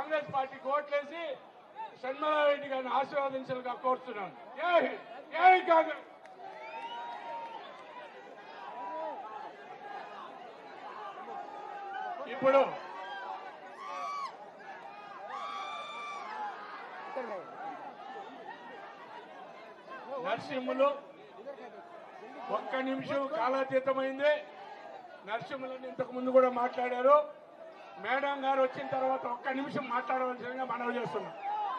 కాంగ్రెస్ పార్టీకి ఓట్లేసి షణ్మలారెడ్డి గారిని ఆశీర్వదించాలిగా కోరుతున్నాను జై హింద్. జై కాంగ్రెస్ ఇప్పుడు నరసింహులు ఒక్క నిమిషం కాలాతీతమైంది నరసింహులని ఇంతకు ముందు కూడా మాట్లాడారు మేడం గారు వచ్చిన తర్వాత ఒక్క నిమిషం మాట్లాడవలసిందిగా మనవి చేస్తున్నాం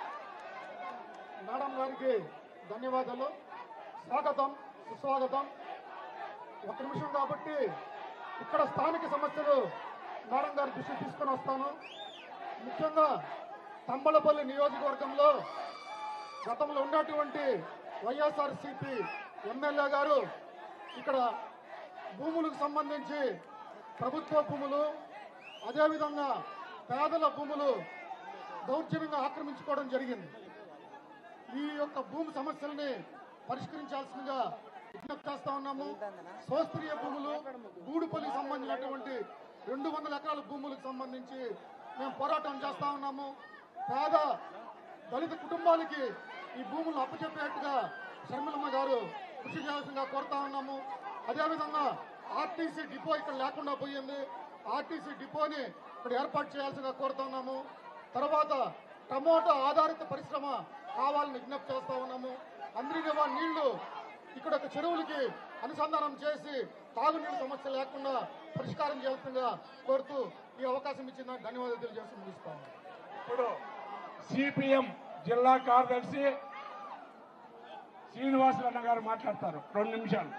మేడం గారికి ధన్యవాదాలు స్వాగతం సుస్వాగతం ఒక నిమిషం కాబట్టి ఇక్కడ స్థానిక సమస్యలు మేడం గారి దృష్టికి తీసుకొని వస్తాను ముఖ్యంగా తంబలపల్లి నియోజకవర్గంలో గతంలో ఉన్నటువంటి వైఎస్ఆర్సిపి ఎమ్మెల్యే గారు ఇక్కడ భూములకు సంబంధించి ప్రభుత్వ భూములు అదేవిధంగా పేదల భూములు దౌర్జన్యంగా ఆక్రమించుకోవడం జరిగింది ఈ యొక్క భూమి సమస్యల్ని పరిష్కరించాల్సిందిగా విజ్ఞప్తి చేస్తా ఉన్నాము స్వస్త్రీయ భూములు గూడుపల్లికి సంబంధించినటువంటి రెండు వందల ఎకరాల భూములకు సంబంధించి మేము పోరాటం చేస్తా ఉన్నాము పేద దళిత కుటుంబాలకి ఈ భూములు అప్పచెప్పేట్టుగా షర్మిలమ్మ గారు కృషి చేయాల్సిందిగా కోరుతా ఉన్నాము అదేవిధంగా ఆర్టీసీ డిపో ఇక్కడ లేకుండా పోయింది ఆర్టీసీ డిపోని ఇక్కడ ఏర్పాటు చేయాల్సిందిగా కోరుతున్నాము తర్వాత టమోటా ఆధారిత పరిశ్రమ కావాలని విజ్ఞప్తి చేస్తా ఉన్నాము అందరినివా నీళ్లు ఇక్కడ ఒక చెరువులకి అనుసంధానం చేసి తాగునీటి సమస్య లేకుండా పరిష్కారం చేయాల్సిందిగా కోరుతూ ఈ అవకాశం ఇచ్చిన ధన్యవాదాలు తెలియజేస్తూ ముగిస్తాము ఇప్పుడు సిపిఎం జిల్లా కార్యదర్శి శ్రీనివాసులన్న గారు మాట్లాడతారు రెండు నిమిషాలు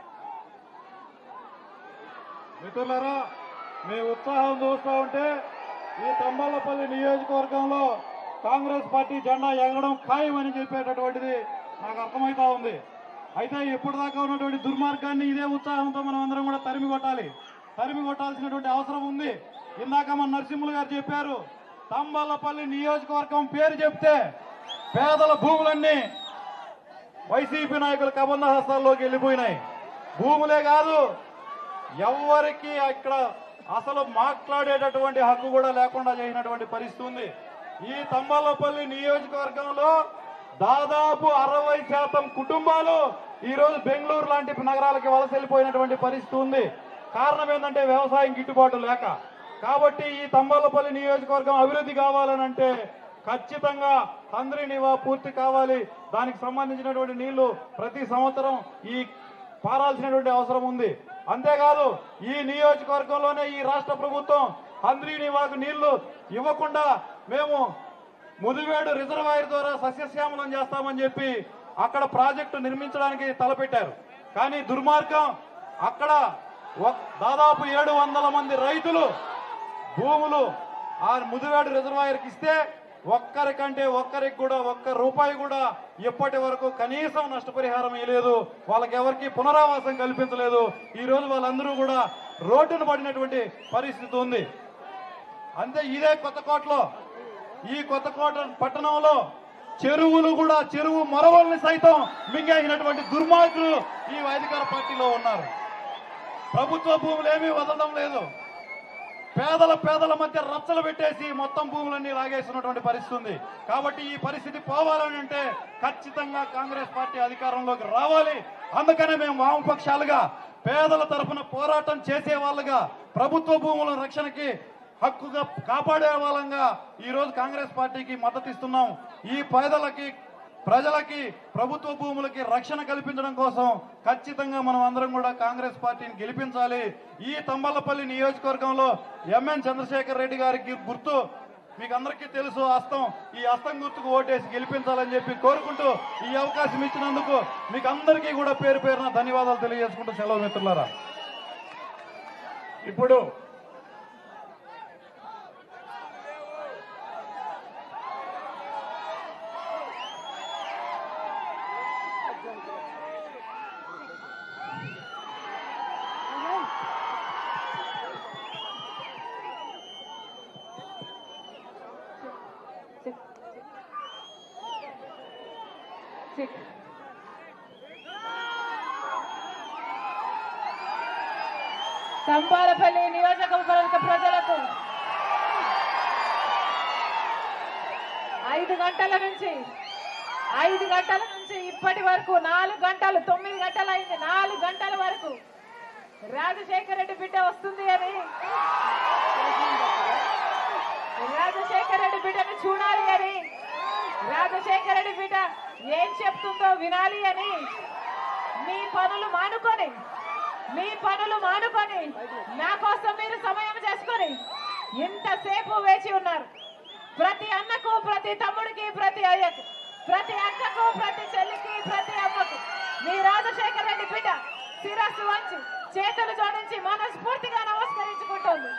మిత్రులారా మీ ఉత్సాహం చూస్తూ ఉంటే ఈ తంబాలపల్లి నియోజకవర్గంలో కాంగ్రెస్ పార్టీ జెండా ఎగరడం ఖాయమని చెప్పేటటువంటిది నాకు అర్థమవుతా ఉంది అయితే ఇప్పటిదాకా ఉన్నటువంటి దుర్మార్గాన్ని ఇదే ఉత్సాహంతో మనం అందరం కూడా తరిమి కొట్టాలి తరిమి కొట్టాల్సినటువంటి అవసరం ఉంది ఇందాక మన నరసింహులు గారు చెప్పారు తంబాలపల్లి నియోజకవర్గం పేరు చెప్తే పేదల భూములన్నీ వైసీపీ నాయకుల కబంధ హస్తాల్లోకి వెళ్ళిపోయినాయి భూములే కాదు ఎవరికి అక్కడ అసలు మాట్లాడేటటువంటి హక్కు కూడా లేకుండా చేసినటువంటి పరిస్థితి ఉంది ఈ తంబాలపల్లి నియోజకవర్గంలో దాదాపు అరవై శాతం కుటుంబాలు ఈ రోజు బెంగళూరు లాంటి నగరాలకి వలస వెళ్ళిపోయినటువంటి పరిస్థితి ఉంది కారణం ఏంటంటే వ్యవసాయం గిట్టుబాటు లేక కాబట్టి ఈ తంబాలపల్లి నియోజకవర్గం అభివృద్ధి కావాలనంటే ఖచ్చితంగా తండ్రి నివా పూర్తి కావాలి దానికి సంబంధించినటువంటి నీళ్లు ప్రతి సంవత్సరం ఈ పారాల్సినటువంటి అవసరం ఉంది అంతేకాదు ఈ నియోజకవర్గంలోనే ఈ రాష్ట్ర ప్రభుత్వం హంద్రీ నివాకు నీళ్లు ఇవ్వకుండా మేము ముదివేడు రిజర్వాయర్ ద్వారా సస్యశ్యామలం చేస్తామని చెప్పి అక్కడ ప్రాజెక్టు నిర్మించడానికి తలపెట్టారు కానీ దుర్మార్గం అక్కడ ఒక- దాదాపు ఏడు వందల మంది రైతులు భూములు ఆ ముదివేడు రిజర్వాయర్కి ఇస్తే ఒక్కరికంటే ఒక్కరికి కూడా ఒక్క రూపాయి కూడా ఇప్పటి వరకు కనీసం నష్టపరిహారం ఇవ్వలేదు వాళ్ళకి ఎవరికి పునరావాసం కల్పించలేదు ఈ రోజు వాళ్ళందరూ కూడా రోడ్డున పడినటువంటి పరిస్థితి ఉంది అంతే ఇదే కొత్తకోటలో ఈ కొత్తకోట పట్టణంలో చెరువులు కూడా చెరువు మొరవల్ని సైతం మింగేసినటువంటి దుర్మార్గులు ఈ అధికార పార్టీలో ఉన్నారు ప్రభుత్వ భూములు ఏమీ వదలడం లేదు పేదల పేదల మధ్య రచ్చలు పెట్టేసి మొత్తం భూములన్నీ లాగేస్తున్నటువంటి పరిస్థితి ఉంది కాబట్టి ఈ పరిస్థితి పోవాలని అంటే ఖచ్చితంగా కాంగ్రెస్ పార్టీ అధికారంలోకి రావాలి అందుకనే మేము వామపక్షాలుగా పేదల తరఫున పోరాటం చేసే వాళ్ళుగా ప్రభుత్వ భూముల రక్షణకి హక్కుగా కాపాడే వాళ్ళంగా ఈ రోజు కాంగ్రెస్ పార్టీకి మద్దతు ఇస్తున్నాం ఈ పేదలకి ప్రజలకి ప్రభుత్వ భూములకి రక్షణ కల్పించడం కోసం ఖచ్చితంగా మనం అందరం కూడా కాంగ్రెస్ పార్టీని గెలిపించాలి ఈ తంబలపల్లి నియోజకవర్గంలో ఎంఎన్ చంద్రశేఖర్ రెడ్డి గారికి గుర్తు మీకు అందరికీ తెలుసు హస్తం ఈ హస్తం గుర్తుకు ఓటేసి గెలిపించాలని చెప్పి కోరుకుంటూ ఈ అవకాశం ఇచ్చినందుకు మీకు అందరికీ కూడా పేరు పేరున ధన్యవాదాలు తెలియజేసుకుంటూ సెలవు మిత్రులారా ఇప్పుడు Sit. తంపాలపల్లి నియోజకవర్గ ప్రజలకు ఐదు గంటల నుంచి ఐదు గంటల నుంచి ఇప్పటి వరకు నాలుగు గంటలు తొమ్మిది గంటలు అయింది నాలుగు గంటల వరకు రాజశేఖర రెడ్డి బిడ్డ వస్తుంది అని రాజశేఖర రెడ్డి బిడ్డను చూడాలి అని రాజశేఖర రెడ్డి బిడ్డ ఏం చెప్తుందో వినాలి అని మీ పనులు మానుకొని మీ పనులు మానుకొని నా కోసం మీరు సమయం చేసుకొని ఇంతసేపు వేచి ఉన్నారు ప్రతి అన్నకు ప్రతి తమ్ముడికి ప్రతి అయ్యకు ప్రతి అక్కకు ప్రతి చెల్లికి ప్రతి అమ్మకు మీ రాజశేఖర రెడ్డి బిడ్డ శిరస్సు వంచి చేతులు జోడించి మనస్ఫూర్తిగా నమస్కరించుకుంటోంది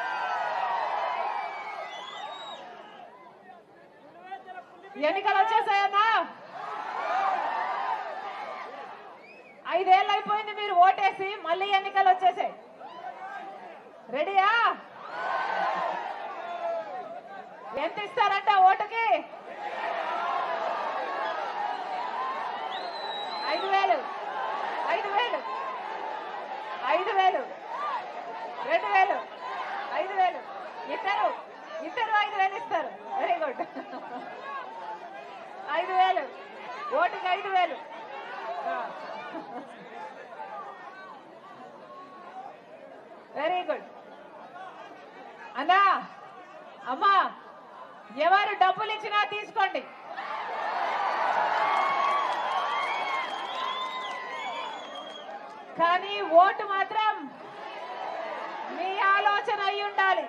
ఎన్నికలు వచ్చేసాయన్నా ఐదేళ్ళు అయిపోయింది మీరు ఓటేసి మళ్ళీ ఎన్నికలు వచ్చేసాయి రెడీయా ఎంత ఇస్తారంట ఓటుకి ఐదు వేలు ఐదు వేలు ఐదు వేలు రెండు వేలు ఐదు వేలు ఇద్దరు ఇద్దరు ఐదు వేలు ఇస్తారు వెరీ గుడ్ ఐదు వేలు ఓటుకి ఐదు వేలు వెరీ గుడ్ అన్నా అమ్మా ఎవరు డబ్బులు ఇచ్చినా తీసుకోండి కానీ ఓటు మాత్రం మీ ఆలోచన అయి ఉండాలి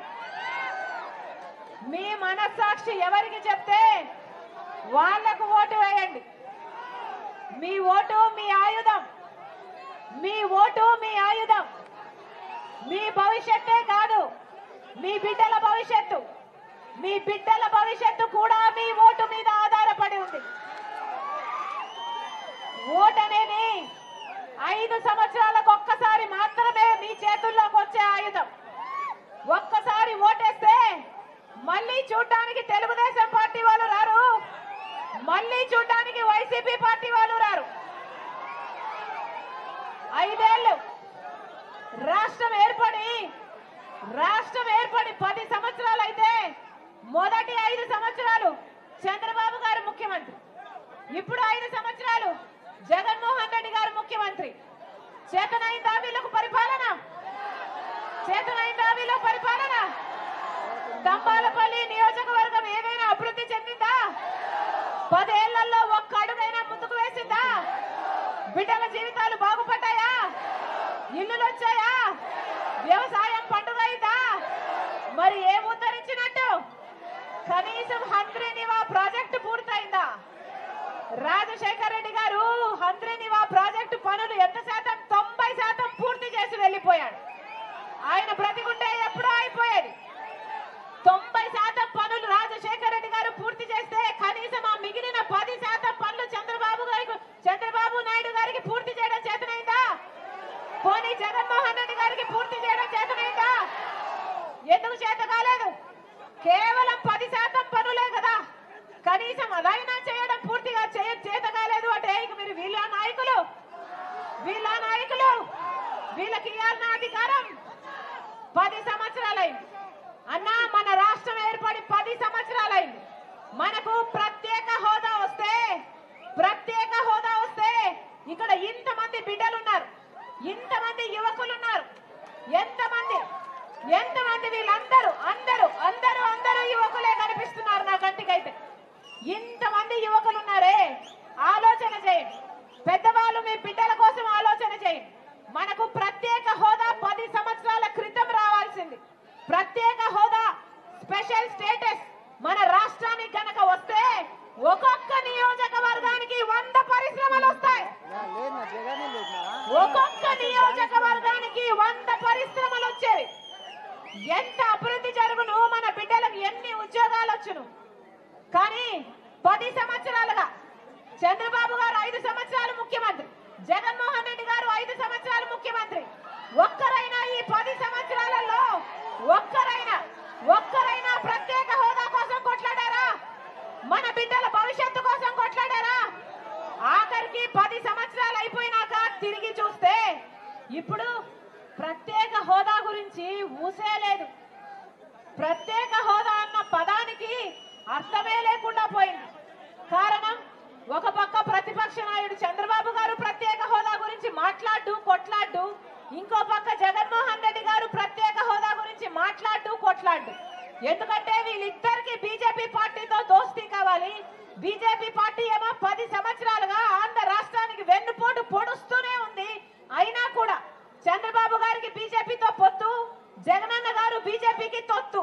మీ మనస్సాక్షి ఎవరికి చెప్తే వాళ్లకు ఓటు వేయండి మీ ఓటు మీ ఆయుధం మీ ఓటు మీ ఆయుధం మీ భవిష్యత్తే కాదు మీ బిడ్డల భవిష్యత్తు మీ బిడ్డల భవిష్యత్తు కూడా మీ ఓటు మీద ఆధారపడి ఉంది ఓటు అనేది ఐదు సంవత్సరాలకు ఒక్కసారి మాత్రమే మీ చేతుల్లోకి వచ్చే ఆయుధం ఒక్కసారి ఓటేస్తే మళ్ళీ చూడటానికి తెలుగుదేశం పార్టీ వాళ్ళు రారు మళ్ళీ చూడటానికి వైసీపీ పార్టీ వాళ్ళు రారు ఐదేళ్లు రాష్ట్రం ఏర్పడి రాష్ట్రం ఏర్పడి పది సంవత్సరాలు అయితే మొదటి ఐదు సంవత్సరాలు చంద్రబాబు గారు ముఖ్యమంత్రి ఇప్పుడు ఐదు సంవత్సరాలు జగన్మోహన్ రెడ్డి గారు ముఖ్యమంత్రి చేతనైందా వీళ్ళకు పరిపాలన చేతనైందా వీళ్ళ పరిపాలన తంబాలపల్లి నియోజకవర్గం ఏమైనా అభివృద్ధి చెందిందా పదేళ్లలో ఒక్క అడుగైనా ముందుకు వేసిందా బిడ్డల జీవితాలు బాగుపడ్డాయా ఇల్లులు వచ్చాయా వ్యవసాయం పండుగ అయిందా మరి ఏం ఉద్ధరించినట్టు కనీసం హంద్రి నివా ప్రాజెక్టు పూర్తయిందా రాజశేఖర రెడ్డి గారు హంద్రి నివా ప్రాజెక్టు పనులు ఎంత శాతం తొంభై శాతం పూర్తి చేసి వెళ్ళిపోయాడు ఆయన బ్రతికుంటే ఎప్పుడో అయిపోయేది తొంభై శాతం పనులు రాజశేఖర రెడ్డి గారు పూర్తి చేస్తే కనీసం ఆ మిగిలిన పది శాతం పనులు చంద్రబాబు గారికి చంద్రబాబు నాయుడు గారికి పూర్తి చేయడం చేతనైందా పోనీ జగన్మోహన్ రెడ్డి గారికి పూర్తి చేయడం చేతనైందా ఎందుకు చేత కాలేదు కేవలం పది శాతం పనులే కదా కనీసం అదైనా చేయడం పూర్తిగా చేయ చేత కాలేదు అంటే ఇక మీరు వీళ్ళ నాయకులు వీళ్ళ నాయకులు వీళ్ళకి ఇవ్వాలన్న అధికారం పది సంవత్సరాలైంది అన్నా మన రాష్ట్రం ఏర్పడి పది సంవత్సరాలైంది మనకు ప్రత్యేక హోదా వస్తే ప్రత్యేక హోదా వస్తే ఇక్కడ ఇంతమంది బిడ్డలు ఉన్నారు ఇంతమంది యువకులు ఉన్నారు ఎంతమంది ఎంతమంది వీళ్ళందరూ అందరూ అందరూ అందరూ యువకులే కనిపిస్తున్నారు నా కంటికైతే ఇంతమంది యువకులు ఉన్నారే ఆలోచన చేయండి పెద్దవాళ్ళు మీ బిడ్డల కోసం ఆలోచన చేయండి మనకు ప్రత్యేక హోదా పది సంవత్సరాల క్రితం రావాల్సింది ప్రత్యేక హోదా స్పెషల్ స్టేటస్ మన రాష్ట్రానికి గనక వస్తే ఒక్కొక్క నియోజకవర్గానికి వంద పరిశ్రమలు వస్తాయి ఒక్కొక్క నియోజకవర్గానికి వంద పరిశ్రమలు వచ్చేవి ఎంత అభివృద్ధి జరుగును మన బిడ్డలకు ఎన్ని ఉద్యోగాలు వచ్చును కానీ పది సంవత్సరాలుగా చంద్రబాబు గారు ఐదు సంవత్సరాలు ముఖ్యమంత్రి జగన్మోహన్ రెడ్డి గారు ఐదు సంవత్సరాలు ముఖ్యమంత్రి ఒక్కరైనా ఈ పది సంవత్సరాలలో ఒక్కరైనా ఒక్కరైనా ప్రత్యేక హోదా కోసం కొట్లాడారా మన బిడ్డల భవిష్యత్తు కోసం కొట్లాడారా ఆఖరికి పది సంవత్సరాలు అయిపోయినాక తిరిగి చూస్తే ఇప్పుడు ప్రత్యేక హోదా గురించి ఊసే లేదు ప్రత్యేక హోదా అన్న పదానికి అర్థమే లేకుండా పోయింది ఎందుకంటే వీళ్ళిద్దరికి బీజేపీ పార్టీతో దోస్తీ కావాలి బీజేపీ పార్టీ ఏమో పది సంవత్సరాలుగా ఆంధ్ర రాష్ట్రానికి వెన్నుపోటు పొడుస్తూనే ఉంది అయినా కూడా చంద్రబాబు గారికి బీజేపీతో పొత్తు జగనన్న గారు బీజేపీకి తొత్తు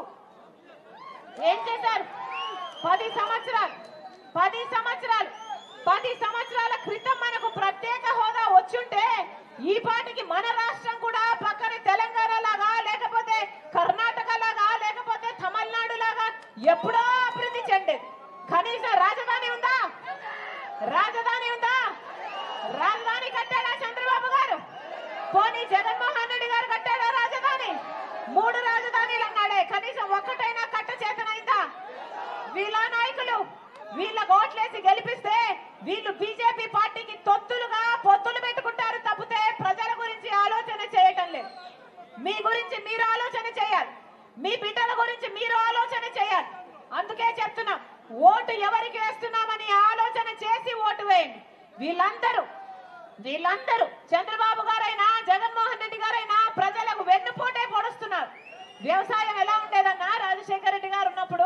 ఏం చేశారు పది సంవత్సరాలు పది సంవత్సరాలు పది సంవత్సరాల క్రితం మనకు ప్రత్యేక హోదా వచ్చుంటే ఈ పాటికి మన రాష్ట్రం కూడా పక్కన తెలంగాణ లాగా లేకపోతే కర్ణాటక లాగా లేకపోతే తమిళనాడు లాగా ఎప్పుడో అభివృద్ధి చెందేది కనీసం రాజధాని ఉందా రాజధాని ఉందా రాజధాని కట్టాడా చంద్రబాబు గారు పోనీ జగన్మోహన్ రెడ్డి గారు కట్టాడా రాజధాని మూడు రాజధానిలు అన్నాడే కనీసం ఒక్కటైనా కట్ట చేతనైందా వీళ్ళ నాయకులు వీళ్ళ ఓట్లేసి గెలిపిస్తే వీళ్ళు బీజేపీ పార్టీకి తొత్తులుగా పొత్తులు పెట్టుకుంటారు తప్పితే ప్రజల గురించి ఆలోచన చేయటం లేదు మీ గురించి మీరు ఆలోచన చేయాలి మీ బిడ్డల గురించి మీరు ఆలోచన చేయాలి అందుకే చెప్తున్నాం ఓటు ఎవరికి వేస్తున్నామని ఆలోచన చేసి ఓటు వేయండి వీళ్ళందరూ వీళ్ళందరూ చంద్రబాబు గారైనా జగన్మోహన్ రెడ్డి గారైనా ప్రజలకు వెన్నుపోటే పొడుస్తున్నారు వ్యవసాయం ఎలా ఉండేదన్నా రాజశేఖర రెడ్డి గారు ఉన్నప్పుడు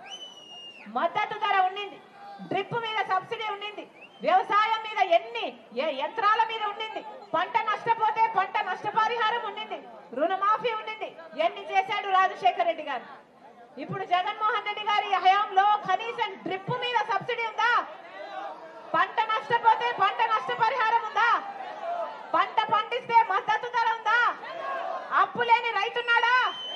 మద్దతు ధర ఉండింది డ్రిప్ మీద సబ్సిడీ ఉండింది వ్యవసాయం మీద ఎన్ని ఏ యంత్రాల మీద ఉండింది పంట నష్టపోతే పంట నష్టపరిహారం ఉండింది రుణమాఫీ ఉండింది ఎన్ని చేశాడు రాజశేఖర రెడ్డి గారు ఇప్పుడు జగన్మోహన్ రెడ్డి గారి హయాంలో కనీసం డ్రిప్ మీద సబ్సిడీ ఉందా పంట నష్టపోతే పంట నష్టపరిహారం ఉందా పంట పండిస్తే మద్దతు ధర ఉందా అప్పు లేని రైతున్నాడా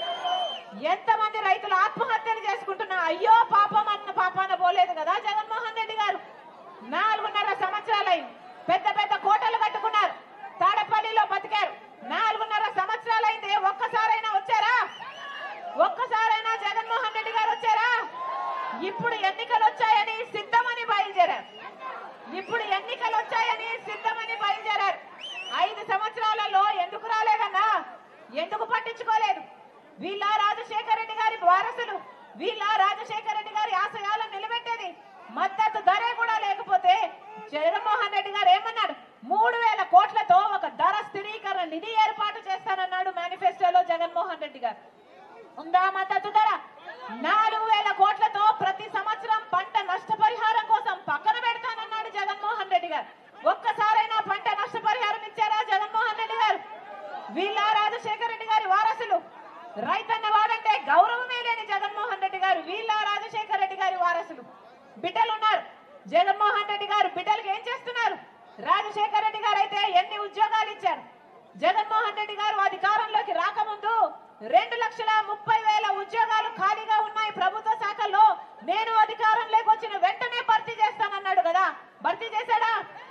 ఎంతమంది రైతులు ఆత్మహత్యలు చేసుకుంటున్నా అయ్యో పాపం అన్న పాపాన పోలేదు కదా జగన్మోహన్ రెడ్డి గారు నాలుగున్నర సంవత్సరాలైంది పెద్ద పెద్ద కోటలు కట్టుకున్నారు తాడపల్లిలో బతికారు నాలుగున్నర సంవత్సరాలైంది ఒక్కసారైనా వచ్చారా ఒక్కసారైనా జగన్మోహన్ రెడ్డి గారు వచ్చారా ఇప్పుడు ఎన్నికలు వచ్చాయని సిద్ధమని బయలుదేరారు ఇప్పుడు ఎన్నికలు వచ్చాయని సిద్ధమని బయలుదేరారు ఐదు సంవత్సరాలలో ఎందుకు రాలేదన్నా ఎందుకు పట్టించుకోలేదు వీళ్ళ రాజశేఖర రెడ్డి గారి వారసులు వీళ్ళ రాజశేఖర రెడ్డి గారి ఆశయాలను నిలబెట్టేది మద్దతు ధరే కూడా లేకపోతే జగన్మోహన్ రెడ్డి గారు ఏమన్నాడు మూడు వేల కోట్లతో ఒక ధర స్థిరీకరణ నిధి ఏర్పాటు చేస్తానన్నాడు మేనిఫెస్టోలో జగన్మోహన్ రెడ్డి గారు ఉందా మద్దతు ధర నాలుగు వేల కోట్లతో ప్రతి సంవత్సరం పంట నష్టపరిహారం కోసం పక్కన పెడతానన్నాడు జగన్మోహన్ రెడ్డి గారు ఒక్కసారైనా పంట నష్టపరిహారం ఇచ్చారా జగన్మోహన్ రెడ్డి గారు వీళ్ళ రాజశేఖర రెడ్డి గారి వారసులు రైతన్న వాడంటే గౌరవమే లేని జగన్మోహన్ రెడ్డి గారు వీళ్ళ రాజశేఖర రెడ్డి గారి వారసులు బిడ్డలు ఉన్నారు జగన్మోహన్ రెడ్డి గారు బిడ్డలకు ఏం చేస్తున్నారు రాజశేఖర రెడ్డి గారు అయితే ఎన్ని ఉద్యోగాలు ఇచ్చారు జగన్మోహన్ రెడ్డి గారు అధికారంలోకి రాకముందు రెండు లక్షల ముప్పై వేల ఉద్యోగాలు ఖాళీగా ఉన్నాయి ప్రభుత్వ శాఖల్లో నేను అధికారంలోకి వచ్చిన వెంటనే భర్తీ చేస్తానన్నాడు కదా భర్తీ చేశాడా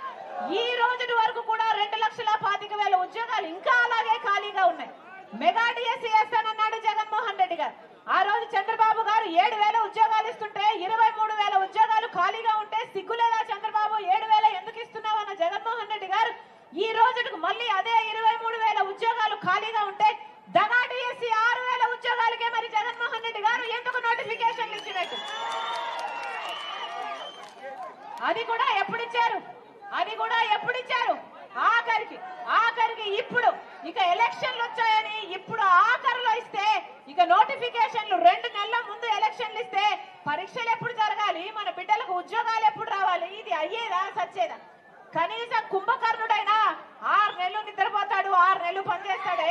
ఈ రోజు వరకు కూడా రెండు లక్షల పాతిక వేల ఉద్యోగాలు ఇంకా అలాగే ఖాళీగా ఉన్నాయి మెగా డిఎస్సీ వేస్తానన్నాడు జగన్మోహన్ రెడ్డి గారు ఆ రోజు చంద్రబాబు గారు ఏడు వేల ఉద్యోగాలు ఇస్తుంటే ఇరవై మూడు వేల ఉద్యోగాలు ఖాళీగా ఉంటే సిగ్గులేదా చంద్రబాబు ఏడు వేల ఎందుకు ఇస్తున్నావు అన్న జగన్మోహన్ రెడ్డి గారు ఈ రోజుకు మళ్ళీ అదే ఇరవై మూడు వేల ఉద్యోగాలు ఖాళీగా ఉంటే దగా డిఎస్సీ ఆరు వేల ఉద్యోగాలకే మరి జగన్మోహన్ రెడ్డి గారు ఎందుకు నోటిఫికేషన్లు ఇచ్చినట్టు అది కూడా ఎప్పుడు ఇచ్చారు అది కూడా ఎప్పుడు ఇచ్చారు ఆఖరికి ఆఖరికి ఇప్పుడు ఇక ఎలక్షన్లు వచ్చాయని ఇప్పుడు ఆఖరిలో ఇస్తే ఇక నోటిఫికేషన్లు రెండు నెలల ముందు ఎలక్షన్లు ఇస్తే పరీక్షలు ఎప్పుడు జరగాలి మన బిడ్డలకు ఉద్యోగాలు ఎప్పుడు రావాలి ఇది అయ్యేదా సచ్చేదా కనీసం కుంభకర్ణుడైనా ఆరు నెలలు నిద్రపోతాడు ఆరు నెలలు పనిచేస్తాడే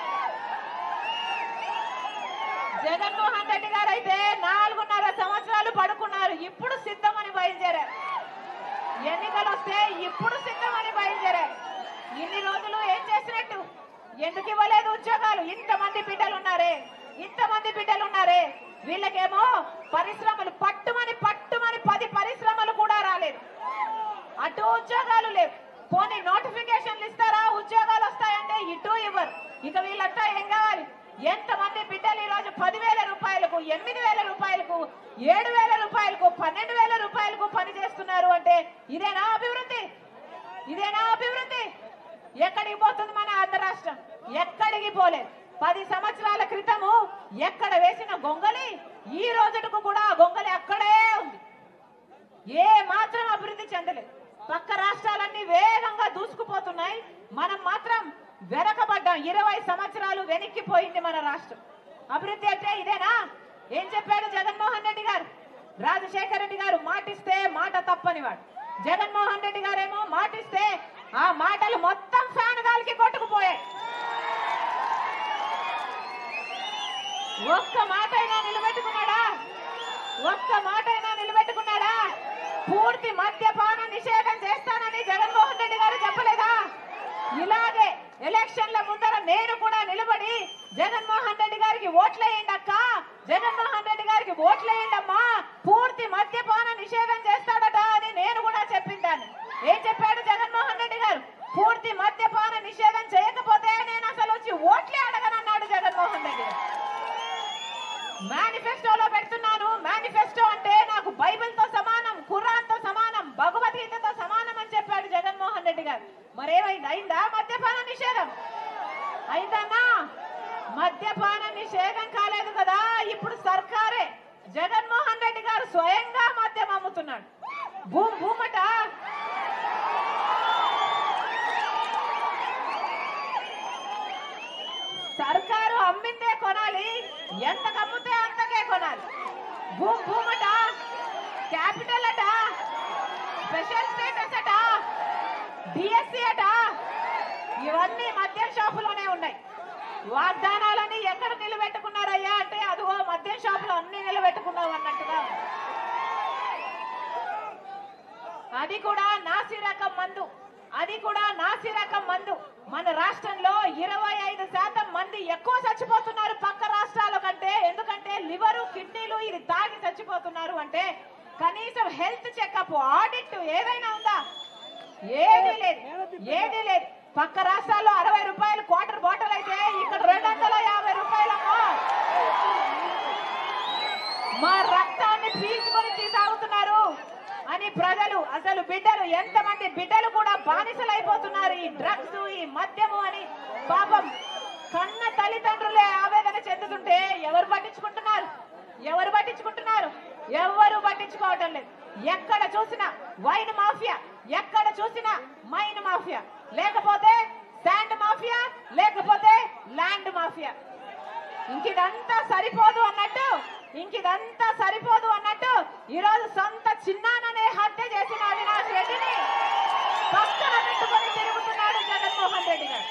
జగన్మోహన్ రెడ్డి గారు అయితే నాలుగున్నర సంవత్సరాలు పడుకున్నారు ఇప్పుడు సిద్ధమని బయలుదేరారు ఎన్నికలు వస్తే ఇప్పుడు సిద్ధమని బయలుదేరారు ఇన్ని రోజులు ఏం చేసినట్టు ఎందుకు ఇవ్వలేదు ఉద్యోగాలు ఇంతమంది బిడ్డలు ఉన్నారే ఇంతమంది బిడ్డలు ఉన్నారే వీళ్ళకేమో పరిశ్రమలు పట్టుమని పట్టుమని పది పరిశ్రమలు కూడా రాలేదు అటు ఉద్యోగాలు లేవు పోనీ నోటిఫికేషన్లు ఇస్తారా ఉద్యోగాలు వస్తాయంటే ఇటు ఇవ్వరు ఇక వీళ్ళంతా ఏం కావాలి ఎంతమంది బిడ్డలు ఈ రోజు పదివేల రూపాయలకు ఎనిమిది వేల రూపాయలకు ఏడు వేల రూపాయలకు పన్నెండు వేల రూపాయలకు పని చేస్తున్నారు అంటే ఇదేనా అభివృద్ధి ఇదేనా అభివృద్ధి ఎక్కడికి పోతుంది మన ఆంధ్ర రాష్ట్రం ఎక్కడికి పోలేదు పది సంవత్సరాల క్రితము ఎక్కడ వేసిన గొంగలి ఈ రోజుకు కూడా ఆ గొంగలి అక్కడే ఉంది ఏ మాత్రం అభివృద్ధి చెందలేదు పక్క రాష్ట్రాలన్నీ వేగంగా దూసుకుపోతున్నాయి మనం మాత్రం వెనకబడ్డాం ఇరవై సంవత్సరాలు వెనక్కిపోయింది మన రాష్ట్రం అభివృద్ధి అంటే ఇదేనా ఏం చెప్పాడు జగన్మోహన్ రెడ్డి గారు రాజశేఖర రెడ్డి గారు మాటిస్తే మాట తప్పని వాడు జగన్మోహన్ రెడ్డి గారేమో మాటిస్తే ఆ మాటలు మొత్తం ఫ్యాన్ గాలికి కొట్టుకుపోయాయి ఒక్క మాట అయినా నిలబెట్టుకున్నాడా ఒక్క మాట అయినా నిలబెట్టుకున్నాడా పూర్తి మద్యపాన నిషేధం చేస్తానని జగన్మోహన్ రెడ్డి గారు చెప్పలేదా ఇలాగే ఎలక్షన్ల ముందర నేను కూడా నిలబడి జగన్మోహన్ రెడ్డి గారికి ఓట్లేయండి అక్క జగన్మోహన్ రెడ్డి గారికి ఓట్లేయండి అమ్మా పూర్తి మద్యపాన నిషేధం చేస్తాడట అని నేను కూడా చెప్పిందాన్ని ఏం చెప్పాడు జగన్మోహన్ రెడ్డి గారు పూర్తి మద్యపాన నిషేధం చేయకపోతే నేను అసలు వచ్చి ఓట్లే అడగనన్నాడు జగన్మోహన్ రెడ్డి గారు మేనిఫెస్టోలో పెడుతున్నాను మేనిఫెస్టో అంటే నాకు బైబిల్ తో సమానం ఖురాన్ తో సమానం భగవద్గీతతో సమానం అని చెప్పాడు జగన్మోహన్ రెడ్డి గారు మరేమైంది అయిందా మద్యపాన నిషేధం అయిందన్నా మద్యపాన నిషేధం కాలేదు కదా ఇప్పుడు సర్కారే జగన్మోహన్ రెడ్డి గారు స్వయంగా మద్యం అమ్ముతున్నాడు భూమ్ భూమట సర్కారు అమ్మిందే కొనాలి ఎంత కమ్మితే అంతకే కొనాలి భూమ్ భూమట క్యాపిటల్ అట స్పెషల్ స్టేటస్ అట డిఎస్సి అట ఇవన్నీ మద్యం షాపులోనే ఉన్నాయి వాగ్దానాలని ఎక్కడ నిలబెట్టుకున్నారయ్యా అంటే అదిగో మద్యం షాపులో అన్ని నిలబెట్టుకున్నావు అన్నట్టుగా అది కూడా నాసి రకం మందు అది కూడా నాసి రకం మందు మన రాష్ట్రంలో ఇరవై ఐదు శాతం మంది ఎక్కువ చచ్చిపోతున్నారు పక్క రాష్ట్రాల కంటే ఎందుకంటే లివరు కిడ్నీలు ఇది తాగి చచ్చిపోతున్నారు అంటే కనీసం హెల్త్ చెకప్ ఆడిట్ ఏదైనా ఉందా ఏదీ లేదు ఏదీ లేదు పక్క రాష్ట్రాల్లో అరవై రూపాయలు క్వార్టర్ బాటిల్ అయితే ఇక్కడ రెండు వందల యాభై రూపాయలమ్మా మా రక్తాన్ని పీల్చుకొని తీ- తాగుతున్నారు అని ప్రజలు అసలు బిడ్డలు ఎంతమంది బిడ్డలు కూడా బానిసలైపోతున్నారు ఈ డ్రగ్స్ ఈ మద్యము అని పాపం కన్న తల్లిదండ్రులే ఆవేదన చెందుతుంటే ఎవరు పట్టించుకుంటున్నారు ఎవరు పట్టించుకుంటున్నారు ఎవరు పట్టించుకోవటం లేదు ఎక్కడ చూసినా వైన్ మాఫియా ఎక్కడ చూసినా మైన్ మాఫియా లేకపోతే శాండ్ మాఫియా లేకపోతే ల్యాండ్ మాఫియా ఇంకిదంతా సరిపోదు అన్నట్టు ఇంకిదంతా సరిపోదు అన్నట్టు ఈ రోజు సొంత చిన్నాననే హత్య చేసిన అవినాష్ రెడ్డిని పక్కన పెట్టుకొని తిరుగుతున్నాడు జగన్మోహన్ రెడ్డి గారు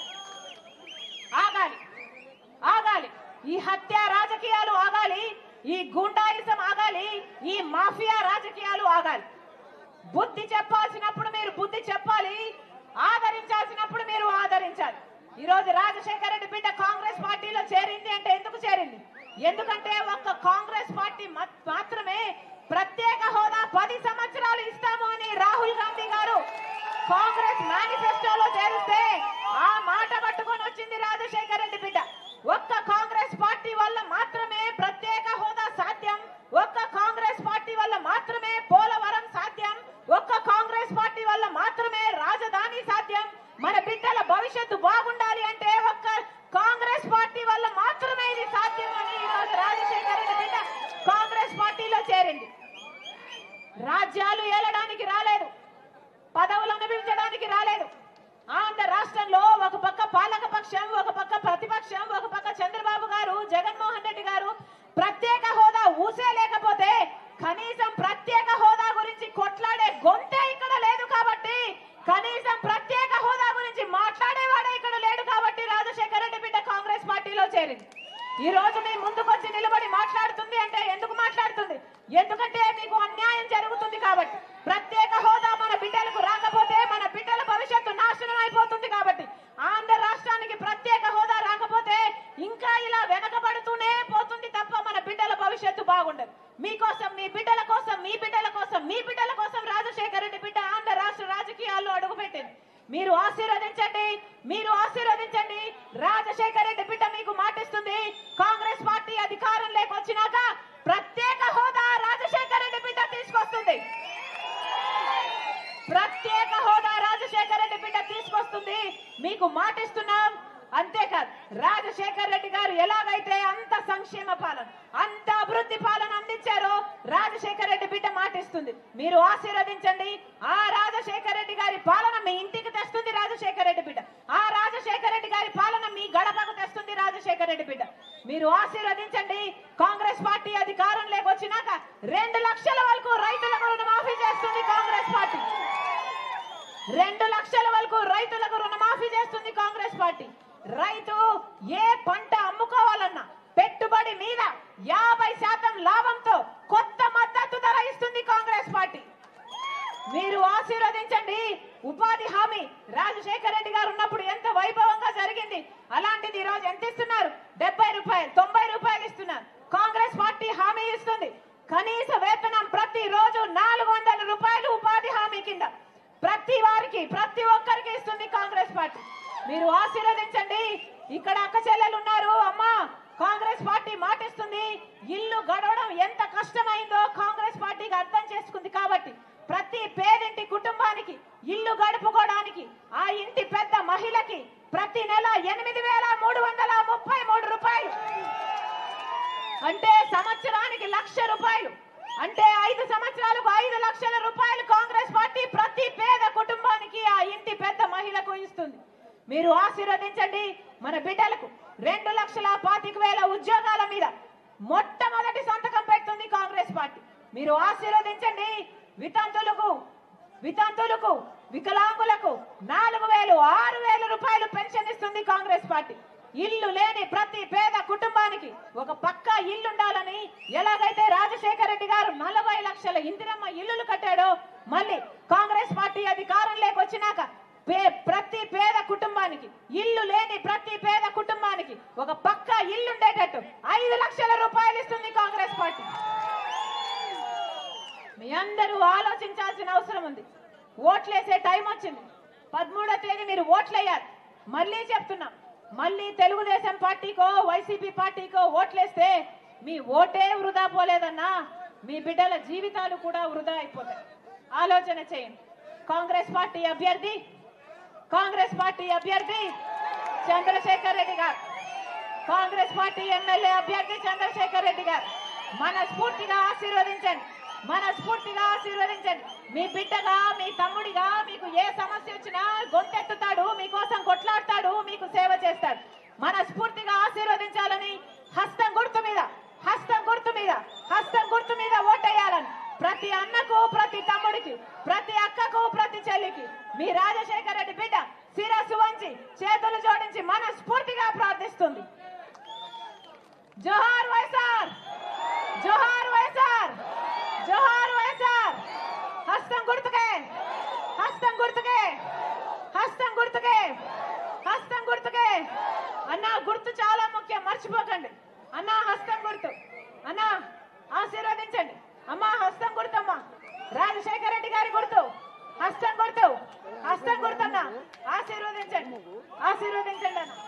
ఆగాలి ఆగాలి ఈ హత్య రాజకీయాలు ఆగాలి ఈ గుండాయిజం ఆగాలి ఈ మాఫియా రాజకీయాలు ఆగాలి బుద్ధి చెప్పాల్సినప్పుడు మీరు బుద్ధి చెప్పాలి ఆదరించాల్సినప్పుడు మీరు ఆదరించాలి ఈ రోజు రాజశేఖర రెడ్డి బిడ్డ కాంగ్రెస్ పార్టీలో చేరింది అంటే ఎందుకు చేరింది ఎందుకంటే ఒక్క కాంగ్రెస్ పార్టీ మత్- మాత్రమే ప్రత్యేక హోదా పది సంవత్సరాలు ఇస్తాము అని రాహుల్ గాంధీ గారు కాంగ్రెస్ మేనిఫెస్టోలో చేరిస్తే ఆ మాట పట్టుకొని వచ్చింది రాజశేఖర రెడ్డి బిడ్డ ఒక్క కాంగ్రెస్ పార్టీ వల్ల మాత్రమే ప్రత్యేక హోదా సాధ్యం ఒక్క కాంగ్రెస్ పార్టీ వల్ల మాత్రమే పోలవరం సాధ్యం ఒక్క కాంగ్రెస్ పార్టీ వల్ల మాత్రమే రాజధాని సాధ్యం మన బిడ్డల భవిష్యత్తు బాగుండాలి అంటే ఒక్క కాంగ్రెస్ పార్టీ వల్ల మాత్రమే ఇది సాధ్యం అని ఈరోజు రాజశేఖర రెడ్డి బిడ్డ కాంగ్రెస్ పార్టీలో చేరింది రాజ్యాలు ఏలడానికి రాలేదు పదవులు అనుభవించడానికి రాలేదు ఆంధ్ర రాష్ట్రంలో ఒక పక్క పాలక పక్షం ఒక పక్క ప్రతిపక్షం ఒక పక్క చంద్రబాబు గారు జగన్మోహన్ రెడ్డి గారు ప్రత్యేక హోదా ఊసే లేకపోతే కనీసం ప్రత్యేక హోదా గురించి కొట్లాడే గొంతే ఇక్కడ లేదు కాబట్టి కనీసం ప్రత్యేక హోదా గురించి మాట్లాడేవాడే ఇక్కడ లేడు కాబట్టి రాజశేఖర రెడ్డి బిడ్డ కాంగ్రెస్ పార్టీలో చేరింది ఈ రోజు మీ ముందుకొచ్చి నిలబడి మాట్లాడుతుంది అంటే ఎందుకు మాట్లాడుతుంది ఎందుకంటే మీకు అన్యాయం జరుగుతుంది కాబట్టి ప్రత్యేక హోదా మన బిడ్డలకు రాకపోతే మన బిడ్డల భవిష్యత్తు నాశనం అయిపోతుంది కాబట్టి ఆంధ్ర రాష్ట్రానికి ప్రత్యేక హోదా రాకపోతే ఇంకా ఇలా వెనకబడుతూనే పోతుంది తప్ప మన బిడ్డల భవిష్యత్తు బాగుండదు మీకోసం మీ బిడ్డల కోసం మీ బిడ్డల కోసం మీ బిడ్డల కోసం రాజశేఖర రెడ్డి బిడ్డ ఆంధ్ర రాష్ట్ర రాజకీయాల్లో అడుగుపెట్టింది మీరు ఆశీర్వదించండి మీరు ఆశీర్వదించండి రాజశేఖర రెడ్డి బిడ్డ మీకు మాటిస్తుంది కాంగ్రెస్ పార్టీ అధికారంలోకి వచ్చినాక ప్రత్యేక హోదా రాజశేఖర రెడ్డి బిడ్డ తీసుకొస్తుంది ప్రత్యేక హోదా రాజశేఖర రెడ్డి బిడ్డ తీసుకొస్తుంది మీకు మాటిస్తున్నాం అంతేకాదు రాజశేఖర రెడ్డి గారు ఎలాగైతే అంత సంక్షేమ పాలన అంత అభివృద్ధి పాలన అందించారో రాజశేఖర రెడ్డి బిడ్డ మాటిస్తుంది మీరు ఆశీర్వదించండి ఆ రాజశేఖర రెడ్డి గారి పాలన మీ ఇంటికి తెస్తుంది రాజశేఖర రెడ్డి బిడ్డ ఆ రాజశేఖర రెడ్డి గారి పాలన మీ గడపకు తెస్తుంది రాజశేఖర రెడ్డి బిడ్డ మీరు ఆశీర్వదించండి కాంగ్రెస్ పార్టీ అధికారంలోకి వచ్చినాక రెండు లక్షల వరకు రైతులకు రుణమాఫీ చేస్తుంది కాంగ్రెస్ పార్టీ రెండు లక్షల వరకు రైతులకు రుణమాఫీ చేస్తుంది కాంగ్రెస్ పార్టీ రైతు ఏ పంట అమ్ముకోవాలన్నా పెట్టుబడి మీద యాభై శాతం లాభంతో కొత్త మద్దతు ధర ఇస్తుంది కాంగ్రెస్ పార్టీ మీరు ఆశీర్వదించండి ఉపాధి హామీ రాజశేఖర రెడ్డి గారు ఉన్నప్పుడు ఎంత వైభవంగా జరిగింది అలాంటిది ఈ రోజు ఎంత ఇస్తున్నారు డెబ్బై రూపాయలు తొంభై రూపాయలు ఇస్తున్నారు కాంగ్రెస్ పార్టీ హామీ ఇస్తుంది కనీస వేతనం ప్రతి రోజు నాలుగు వందల రూపాయలు ఉపాధి హామీ కింద ప్రతి వారికి ప్రతి ఒక్కరికి ఇస్తుంది కాంగ్రెస్ పార్టీ మీరు ఆశీర్వదించండి ఇక్కడ అక్క చెల్లెలు ఉన్నారు అమ్మా కాంగ్రెస్ పార్టీ మాటిస్తుంది ఇల్లు గడవడం ఎంత కష్టమైందో కాంగ్రెస్ పార్టీకి అర్థం చేసుకుంది కాబట్టి ప్రతి పేదింటి కుటుంబానికి ఇల్లు గడుపుకోవడానికి ఆ ఇంటి పెద్ద మహిళకి ప్రతి నెల ఎనిమిది వేల మూడు వందల ముప్పై మూడు రూపాయలు అంటే సంవత్సరానికి లక్ష రూపాయలు అంటే ఐదు సంవత్సరాలకు ఐదు లక్షల రూపాయలు కాంగ్రెస్ పార్టీ ప్రతి పేద కుటుంబానికి ఆ ఇంటి పెద్ద మహిళకు ఇస్తుంది మీరు ఆశీర్వదించండి మన బిడ్డలకు రెండు లక్షల పాతిక వేల ఉద్యోగాల మీద మొట్టమొదటి సంతకం పెడుతుంది కాంగ్రెస్ పార్టీ మీరు ఆశీర్వదించండి వితంతులకు వితంతులకు వికలాంగులకు నాలుగు వేలు ఆరు వేల రూపాయలు పెన్షన్ ఇస్తుంది కాంగ్రెస్ పార్టీ ఇల్లు లేని ప్రతి పేద కుటుంబానికి ఒక పక్కా ఇల్లు ఉండాలని ఎలాగైతే రాజశేఖర రెడ్డి గారు నలభై లక్షల ఇందిరమ్మ ఇల్లులు కట్టాడో మళ్ళీ కాంగ్రెస్ పార్టీ అధికారంలోకి వచ్చినాక పే- ప్రతి పేద కుటుంబానికి ఇల్లు లేని ప్రతి పేద కుటుంబానికి ఒక పక్కా ఇల్లు ఉండేటట్టు ఐదు లక్షల రూపాయలు ఇస్తుంది కాంగ్రెస్ పార్టీ మీ అందరూ ఆలోచించాల్సిన అవసరం ఉంది ఓట్లేసే టైం వచ్చింది పదమూడో తేదీ మీరు ఓట్లేయాలి మళ్ళీ చెప్తున్నాం మళ్ళీ తెలుగుదేశం పార్టీకో వైసీపీ పార్టీకో ఓట్లేస్తే మీ ఓటే వృధా పోలేదన్నా మీ బిడ్డల జీవితాలు కూడా వృధా అయిపోతాయి ఆలోచన చేయండి కాంగ్రెస్ పార్టీ అభ్యర్థి కాంగ్రెస్ పార్టీ అభ్యర్థి చంద్రశేఖర్ రెడ్డి గారు కాంగ్రెస్ పార్టీ ఎమ్మెల్యే అభ్యర్థి చంద్రశేఖర్ రెడ్డి గారు మనస్ఫూర్తిగా ఆశీర్వదించండి మనస్ఫూర్తిగా ఆశీర్వదించండి మీ బిడ్డగా మీ తమ్ముడిగా మీకు ఏ సమస్య వచ్చినా గొంతెత్తుతాడు మీకోసం కొట్లాడతాడు మీకు సేవ చేస్తాడు మనస్ఫూర్తిగా ఆశీర్వదించాలని హస్తం గుర్తు మీద హస్తం గుర్తు మీద హస్తం గుర్తు మీద ఓటేయాలని ప్రతి అన్నకు ప్రతి తమ్ముడికి ప్రతి అక్కకు ప్రతి చెల్లికి మీ రాజశేఖర రెడ్డి బిడ్డ శిరస్సు వంచి చేతులు జోడించి మనస్ఫూర్తిగా ప్రార్థిస్తుంది జోహార్ వైఎస్ఆర్ జోహార్ వైఎస్ఆర్ జోహార్ వైఎస్ఆర్ హస్తం గుర్తుకే హస్తం గుర్తుకే హస్తం గుర్తుకే హస్తం గుర్తుకే అన్న గుర్తు చాలా ముఖ్యం మర్చిపోకండి అన్న హస్తం గుర్తు అన్న ఆశీర్వదించండి అమ్మా హస్తం గుర్తమ్మా రాజశేఖర రెడ్డి గారి గుర్తు హస్తం గుర్తు హస్తం గుర్తన్న ఆశీర్వదించండి ఆశీర్వదించండి అన్న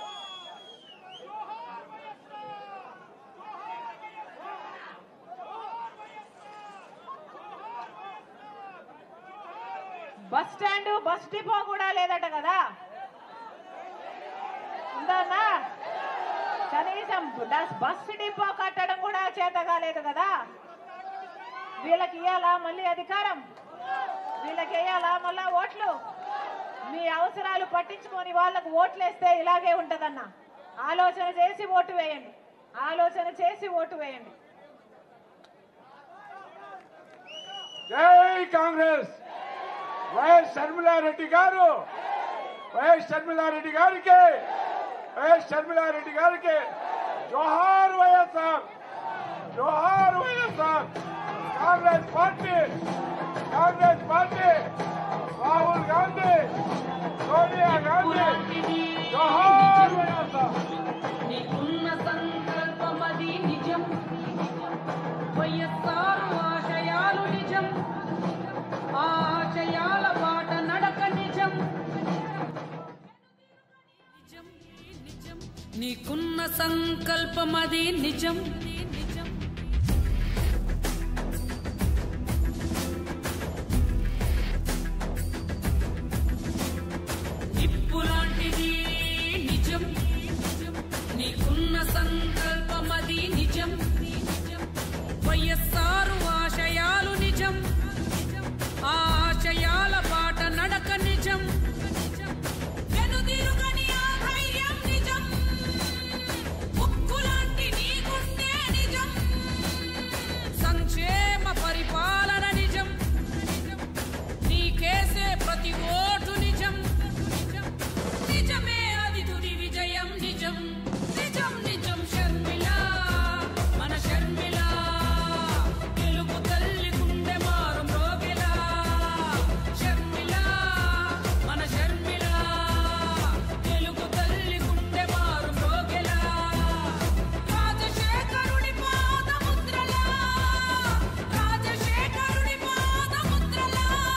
బస్ స్టాండ్ బస్ డిపో కూడా లేదట కదా ఉందన్నా కనీసం బస్ బస్ డిపో కట్టడం కూడా చేత కాలేదు కదా వీళ్ళకి ఇవ్వాలా మళ్ళీ అధికారం వీళ్ళకి వేయాలా మళ్ళా ఓట్లు మీ అవసరాలు పట్టించుకొని వాళ్ళకు ఓట్లేస్తే ఇలాగే ఉంటదన్న ఆలోచన చేసి ఓటు వేయండి ఆలోచన చేసి ఓటు వేయండి జై కాంగ్రెస్ వైఎస్ షర్మిలారెడ్డి గారు వైఎస్ షర్మిలారెడ్డి గారికి వైఎస్ షర్మిలారెడ్డి గారికి జోహార్ వైఎస్ఆర్ జోహార్ YSR Congress party Congress party Rahul Gandhi Sonia Gandhi జోహార్ వైఎస్ఆర్ నీకున్న సంకల్పమది నిజం వైఎస్ఆర్ ఆశయాలు నిజం ఆ ఆశయాల బాట నడక నిజం నిజం నీకున్న సంకల్పమది నిజం